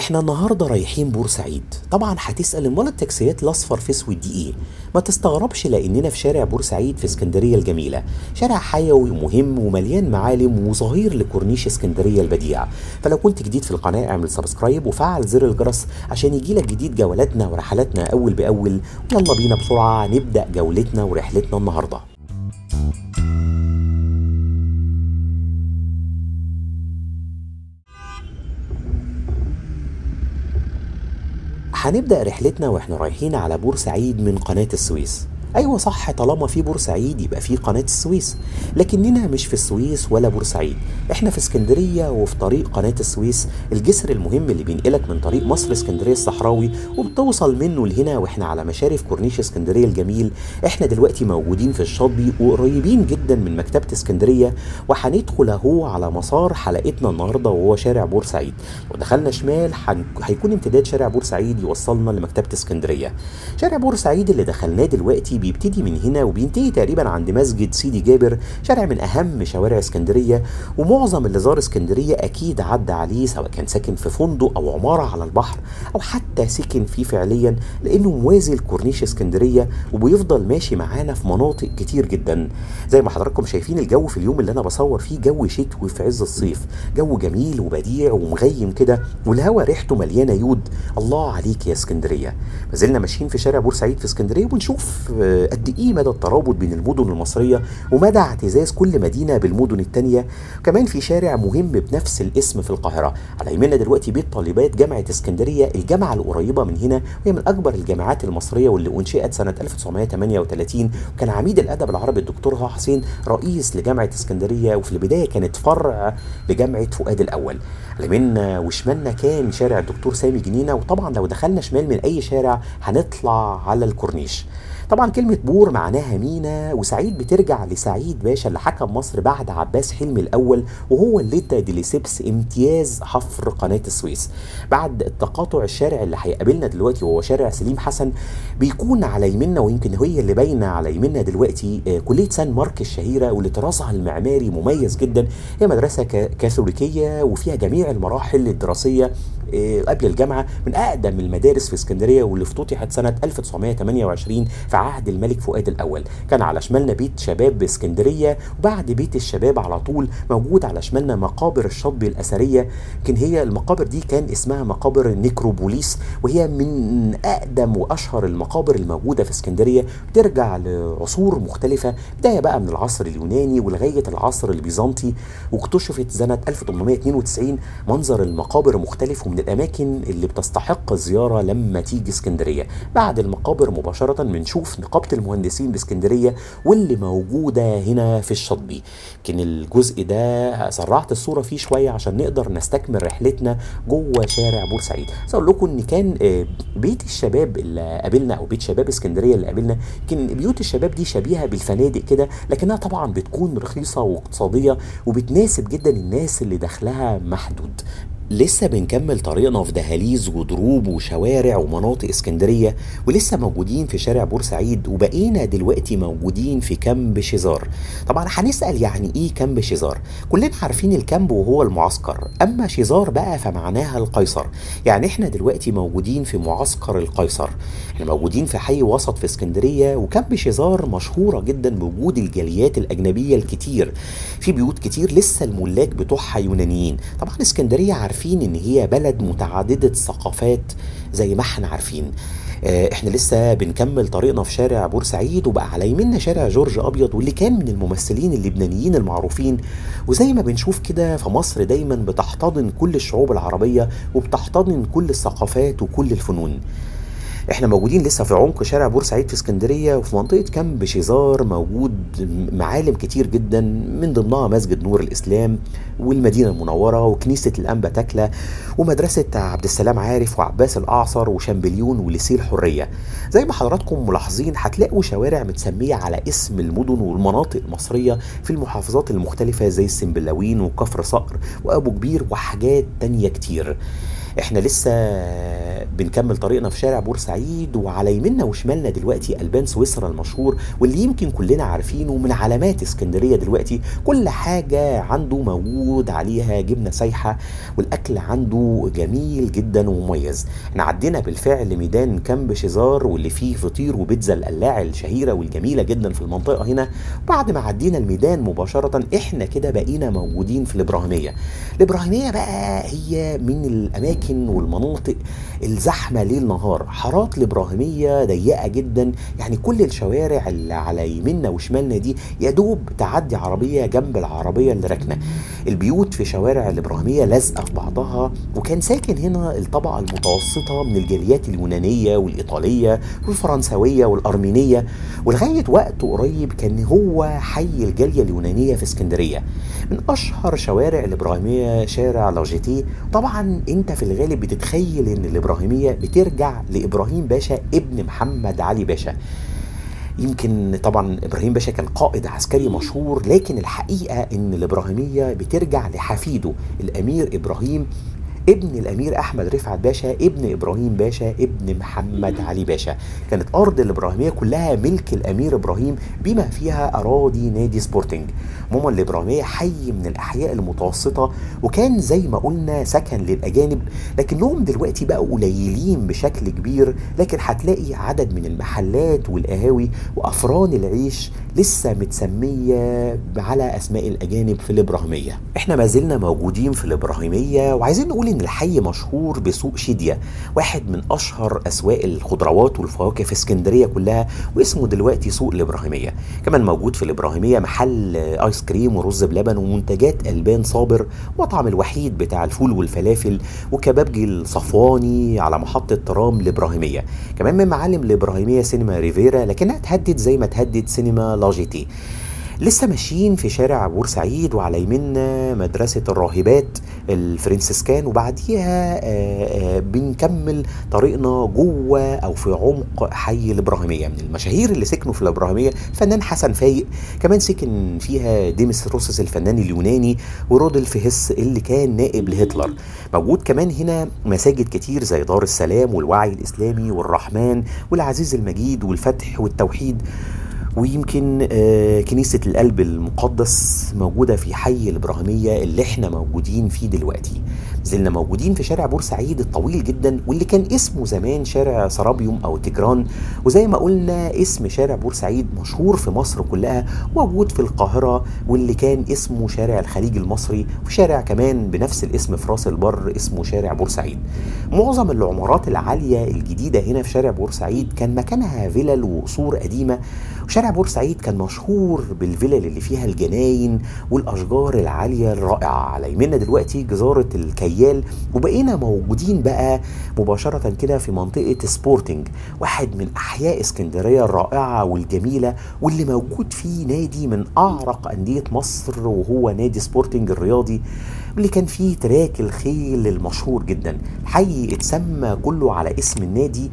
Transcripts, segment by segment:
احنا النهارده رايحين بورسعيد طبعا هتسال امال التاكسيات الاصفر في اسود دي ايه ما تستغربش لاننا في شارع بورسعيد في اسكندريه الجميله شارع حيوي ومهم ومليان معالم وظهير لكورنيش اسكندريه البديع فلو كنت جديد في القناه اعمل سبسكرايب وفعل زر الجرس عشان يجيلك جديد جولاتنا ورحلاتنا اول باول يلا بينا بسرعه نبدا جولتنا ورحلتنا النهارده هنبدأ رحلتنا واحنا رايحين على بورسعيد من قناة السويس ايوه صح طالما في بورسعيد يبقى في قناه السويس لكننا مش في السويس ولا بورسعيد احنا في اسكندريه وفي طريق قناه السويس الجسر المهم اللي بينقلك من طريق مصر اسكندريه الصحراوي وبتوصل منه لهنا واحنا على مشارف كورنيش اسكندريه الجميل احنا دلوقتي موجودين في الشاطبي وقريبين جدا من مكتبه اسكندريه وهندخل اهو على مسار حلقتنا النهارده وهو شارع بورسعيد لو دخلنا شمال هيكون امتداد شارع بورسعيد يوصلنا لمكتبه اسكندريه شارع بورسعيد اللي دخلناه دلوقتي بيبتدي من هنا وبينتهي تقريبا عند مسجد سيدي جابر شارع من اهم شوارع اسكندريه ومعظم اللي زار اسكندريه اكيد عدى عليه سواء كان ساكن في فندق او عماره على البحر او حتى سكن فيه فعليا لانه موازي لكورنيش اسكندريه وبيفضل ماشي معانا في مناطق كتير جدا زي ما حضراتكم شايفين الجو في اليوم اللي انا بصور فيه جو شتوي في عز الصيف جو جميل وبديع ومغيم كده والهواء ريحته مليانه يود الله عليك يا اسكندريه ما زلنا ماشيين في شارع بورسعيد في اسكندريه وبنشوف قد ايه مدى الترابط بين المدن المصريه ومدى اعتزاز كل مدينه بالمدن التانيه كمان في شارع مهم بنفس الاسم في القاهره على يمنا دلوقتي بيت طالبات جامعه اسكندريه الجامعه القريبه من هنا وهي من اكبر الجامعات المصريه واللي انشئت سنه 1938 وكان عميد الادب العربي الدكتور طه حسين رئيس لجامعه اسكندريه وفي البدايه كانت فرع لجامعه فؤاد الاول على يمنا وشمالنا كان شارع الدكتور سامي جنينه وطبعا لو دخلنا شمال من اي شارع هنطلع على الكورنيش طبعا كلمة بور معناها مينا وسعيد بترجع لسعيد باشا اللي حكم مصر بعد عباس حلمي الأول وهو اللي ادى ديليسيبس امتياز حفر قناة السويس بعد التقاطع الشارع اللي هيقابلنا دلوقتي وهو شارع سليم حسن بيكون على يمنا ويمكن هي اللي باينة على يمنا دلوقتي كلية سان مارك الشهيرة واللي طرازها المعماري مميز جدا هي مدرسة كاثوليكية وفيها جميع المراحل الدراسية قبل الجامعة من أقدم المدارس في اسكندرية واللي افتتحت سنة 1928 في عهد الملك فؤاد الأول كان على شمالنا بيت شباب باسكندرية وبعد بيت الشباب على طول موجود على شمالنا مقابر الشطبي الأثرية يمكن هي المقابر دي كان اسمها مقابر النيكروبوليس وهي من أقدم وأشهر المقابر الموجودة في اسكندرية بترجع لعصور مختلفة بداية بقى من العصر اليوناني ولغاية العصر البيزنطي واكتشفت سنة 1892 منظر المقابر مختلف ومن الأماكن اللي بتستحق الزيارة لما تيجي اسكندرية بعد المقابر مباشرة بنشوف نقابة المهندسين باسكندرية واللي موجودة هنا في الشطبي يمكن الجزء ده سرعت الصورة فيه شوية عشان نقدر نستكمل رحلتنا جوه شارع بورسعيد عايز اقول لكم ان كان بيت الشباب اللي قابلنا او بيت شباب اسكندرية اللي قابلنا يمكن بيوت الشباب دي شبيهة بالفنادق كده لكنها طبعا بتكون رخيصة واقتصادية وبتناسب جدا الناس اللي دخلها محدود لسه بنكمل طريقنا في دهاليز ودروب وشوارع ومناطق اسكندرية ولسه موجودين في شارع بورسعيد وبقينا دلوقتي موجودين في كامب شيزار طبعا هنسأل يعني ايه كامب شيزار كلنا عارفين الكامب وهو المعسكر اما شيزار بقى فمعناها القيصر يعني احنا دلوقتي موجودين في معسكر القيصر احنا موجودين في حي وسط في اسكندرية وكامب شيزار مشهورة جدا بوجود الجاليات الأجنبية الكتير في بيوت كتير لسه الملاك بتوعها يونانيين طبعا اسكندرية عارفين عارفين ان هي بلد متعدده الثقافات زي ما احنا عارفين احنا لسه بنكمل طريقنا في شارع بورسعيد وبقى على يمنا شارع جورج ابيض واللي كان من الممثلين اللبنانيين المعروفين وزي ما بنشوف كده فمصر دايما بتحتضن كل الشعوب العربيه وبتحتضن كل الثقافات وكل الفنون احنا موجودين لسه في عمق شارع بورسعيد في اسكندريه وفي منطقه كامب شيزار موجود معالم كتير جدا من ضمنها مسجد نور الاسلام والمدينه المنوره وكنيسه الانبا تكله ومدرسه عبد السلام عارف وعباس الاعصر وشامبليون وليسيه الحريه زي ما حضراتكم ملاحظين هتلاقوا شوارع متسميه على اسم المدن والمناطق المصريه في المحافظات المختلفه زي السنبلاوين وكفر صقر وابو كبير وحاجات تانية كتير احنا لسه بنكمل طريقنا في شارع بورسعيد وعلى يميننا وشمالنا دلوقتي البان سويسرا المشهور واللي يمكن كلنا عارفينه من علامات اسكندريه دلوقتي كل حاجه عنده موجود عليها جبنه سايحه والاكل عنده جميل جدا ومميز احنا عدينا بالفعل ميدان كامب شيزار واللي فيه فطير وبيتزا القلاع الشهيره والجميله جدا في المنطقه هنا بعد ما عدينا الميدان مباشره احنا كده بقينا موجودين في الابراهيميه الابراهيميه بقى هي من الاماكن والمناطق الزحمه ليل نهار حارات الابراهيميه ضيقه جدا يعني كل الشوارع اللي على يميننا وشمالنا دي يا دوب تعدي عربيه جنب العربيه اللي راكنه البيوت في شوارع الابراهيميه لازقه في بعضها وكان ساكن هنا الطبقه المتوسطه من الجاليات اليونانيه والايطاليه والفرنسويه والارمينيه ولغايه وقت قريب كان هو حي الجاليه اليونانيه في اسكندريه من اشهر شوارع الابراهيميه شارع لاجيتي طبعا انت في الغالب بتتخيل ان الابراهيميه بترجع لابراهيم باشا ابن محمد علي باشا يمكن طبعا ابراهيم باشا كان قائد عسكري مشهور لكن الحقيقه ان الابراهيميه بترجع لحفيده الامير ابراهيم ابن الامير احمد رفعت باشا ابن ابراهيم باشا ابن محمد علي باشا كانت ارض الابراهيميه كلها ملك الامير ابراهيم بما فيها اراضي نادي سبورتنج عموما الابراهيميه حي من الاحياء المتوسطه وكان زي ما قلنا سكن للاجانب لكنهم دلوقتي بقوا قليلين بشكل كبير لكن هتلاقي عدد من المحلات والقهاوي وافران العيش لسه متسميه على اسماء الاجانب في الابراهيميه احنا ما زلنا موجودين في الابراهيميه وعايزين نقول ان الحي مشهور بسوق شيديا واحد من اشهر اسواق الخضروات والفواكه في اسكندريه كلها واسمه دلوقتي سوق الابراهيميه كمان موجود في الابراهيميه محل ايس كريم ورز بلبن ومنتجات البان صابر مطعم الوحيد بتاع الفول والفلافل وكبابجي الصفواني على محطه ترام الابراهيميه كمان من معالم الابراهيميه سينما ريفيرا لكنها تهدد زي ما تهدد سينما لاجيتي لسه ماشيين في شارع بورسعيد وعلى يمنا مدرسة الراهبات الفرنسيسكان وبعديها آآ آآ بنكمل طريقنا جوه أو في عمق حي الإبراهيمية من المشاهير اللي سكنوا في الإبراهيمية الفنان حسن فايق كمان سكن فيها ديمس روسس الفنان اليوناني ورودلف هيس اللي كان نائب لهتلر موجود كمان هنا مساجد كتير زي دار السلام والوعي الإسلامي والرحمن والعزيز المجيد والفتح والتوحيد ويمكن آه كنيسة القلب المقدس موجودة في حي الإبراهيمية اللي احنا موجودين فيه دلوقتي زلنا موجودين في شارع بورسعيد الطويل جدا واللي كان اسمه زمان شارع سرابيوم أو تجران وزي ما قلنا اسم شارع بورسعيد مشهور في مصر كلها موجود في القاهرة واللي كان اسمه شارع الخليج المصري وشارع كمان بنفس الاسم في راس البر اسمه شارع بورسعيد معظم العمارات العالية الجديدة هنا في شارع بورسعيد كان مكانها فيلل وقصور قديمة وشارع بورسعيد كان مشهور بالفلل اللي فيها الجناين والاشجار العاليه الرائعه على يمنا دلوقتي جزاره الكيال وبقينا موجودين بقى مباشره كده في منطقه سبورتنج واحد من احياء اسكندريه الرائعه والجميله واللي موجود فيه نادي من اعرق انديه مصر وهو نادي سبورتنج الرياضي اللي كان فيه تراك الخيل المشهور جدا الحي اتسمى كله على اسم النادي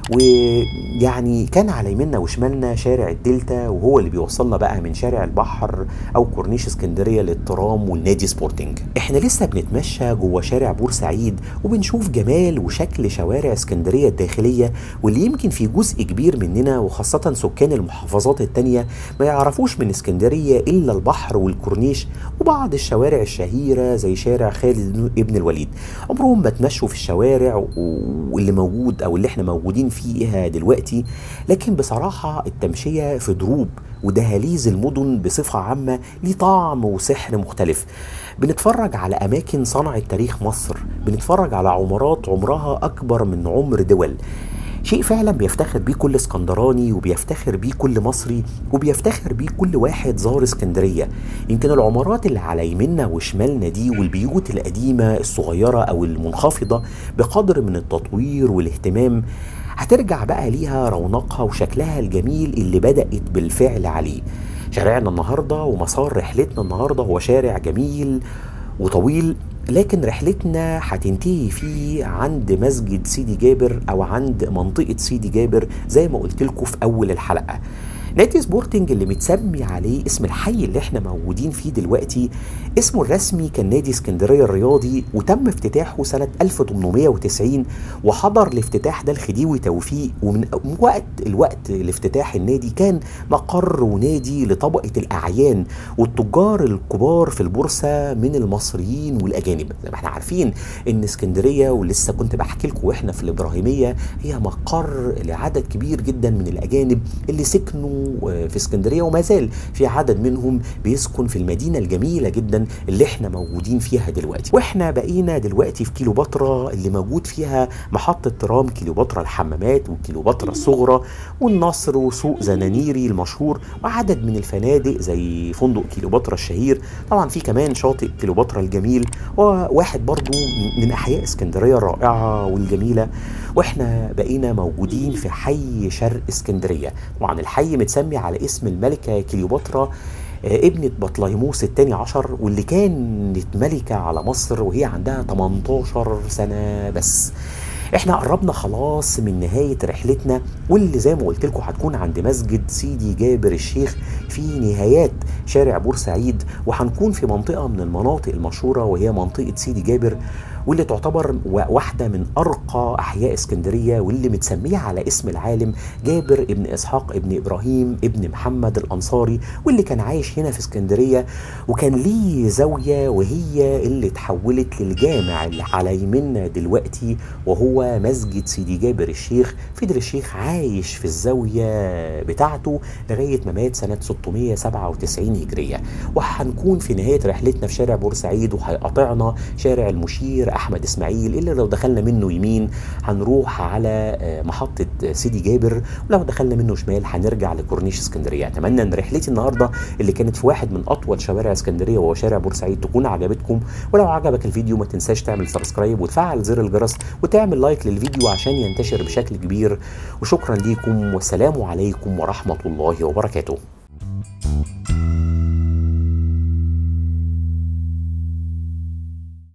ويعني كان على يمنا وشمالنا شارع الدلتا وهو اللي بيوصلنا بقى من شارع البحر او كورنيش اسكندريه للترام والنادي سبورتنج احنا لسه بنتمشى جوه شارع بورسعيد وبنشوف جمال وشكل شوارع اسكندريه الداخليه واللي يمكن في جزء كبير مننا وخاصه سكان المحافظات التانية ما يعرفوش من اسكندريه الا البحر والكورنيش وبعض الشوارع الشهيره زي شارع خالد ابن الوليد عمرهم ما تمشوا في الشوارع واللي موجود او اللي احنا موجودين فيها دلوقتي لكن بصراحة التمشية في دروب ودهاليز المدن بصفة عامة ليه طعم وسحر مختلف بنتفرج على أماكن صنعت تاريخ مصر بنتفرج على عمارات عمرها أكبر من عمر دول شيء فعلا بيفتخر بيه كل اسكندراني وبيفتخر بيه كل مصري وبيفتخر بيه كل واحد زار اسكندريه يمكن العمارات اللي على يمنا وشمالنا دي والبيوت القديمه الصغيره او المنخفضه بقدر من التطوير والاهتمام هترجع بقى ليها رونقها وشكلها الجميل اللي بدأت بالفعل عليه شارعنا النهارده ومسار رحلتنا النهارده هو شارع جميل وطويل لكن رحلتنا هتنتهي فيه عند مسجد سيدي جابر او عند منطقه سيدي جابر زي ما قلت لكم في اول الحلقه نادي سبورتنج اللي متسمي عليه اسم الحي اللي احنا موجودين فيه دلوقتي اسمه الرسمي كان نادي اسكندريه الرياضي وتم افتتاحه سنه 1890 وحضر الافتتاح ده الخديوي توفيق ومن وقت الوقت الافتتاح النادي كان مقر ونادي لطبقه الاعيان والتجار الكبار في البورصه من المصريين والاجانب زي ما احنا عارفين ان اسكندريه ولسه كنت بحكي لكم واحنا في الابراهيميه هي مقر لعدد كبير جدا من الاجانب اللي سكنوا في اسكندريه وما زال في عدد منهم بيسكن في المدينه الجميله جدا اللي احنا موجودين فيها دلوقتي واحنا بقينا دلوقتي في كيلوباترا اللي موجود فيها محطه ترام كيلوباترا الحمامات وكيلوباترا الصغرى والنصر وسوق زنانيري المشهور وعدد من الفنادق زي فندق كيلوباترا الشهير طبعا في كمان شاطئ كيلوباترا الجميل وواحد برضو من احياء اسكندريه الرائعه والجميله واحنا بقينا موجودين في حي شرق اسكندريه طبعا الحي متسمي على اسم الملكه كليوباترا ابنة بطليموس الثاني عشر واللي كانت ملكة على مصر وهي عندها 18 سنة بس احنا قربنا خلاص من نهاية رحلتنا واللي زي ما قلت لكم هتكون عند مسجد سيدي جابر الشيخ في نهايات شارع بورسعيد وهنكون في منطقة من المناطق المشهورة وهي منطقة سيدي جابر واللي تعتبر واحدة من أرقى أحياء اسكندرية واللي متسمية على اسم العالم جابر ابن إسحاق ابن إبراهيم ابن محمد الأنصاري واللي كان عايش هنا في اسكندرية وكان ليه زاوية وهي اللي اتحولت للجامع اللي على يمنا دلوقتي وهو مسجد سيدي جابر الشيخ فضل الشيخ عايش في الزاوية بتاعته لغاية ما مات سنة 697 هجرية وهنكون في نهاية رحلتنا في شارع بورسعيد وهيقاطعنا شارع المشير احمد اسماعيل اللي لو دخلنا منه يمين هنروح على محطه سيدي جابر ولو دخلنا منه شمال هنرجع لكورنيش اسكندريه اتمنى ان رحلتي النهارده اللي كانت في واحد من اطول شوارع اسكندريه وهو شارع بورسعيد تكون عجبتكم ولو عجبك الفيديو ما تنساش تعمل سبسكرايب وتفعل زر الجرس وتعمل لايك للفيديو عشان ينتشر بشكل كبير وشكرا ليكم والسلام عليكم ورحمه الله وبركاته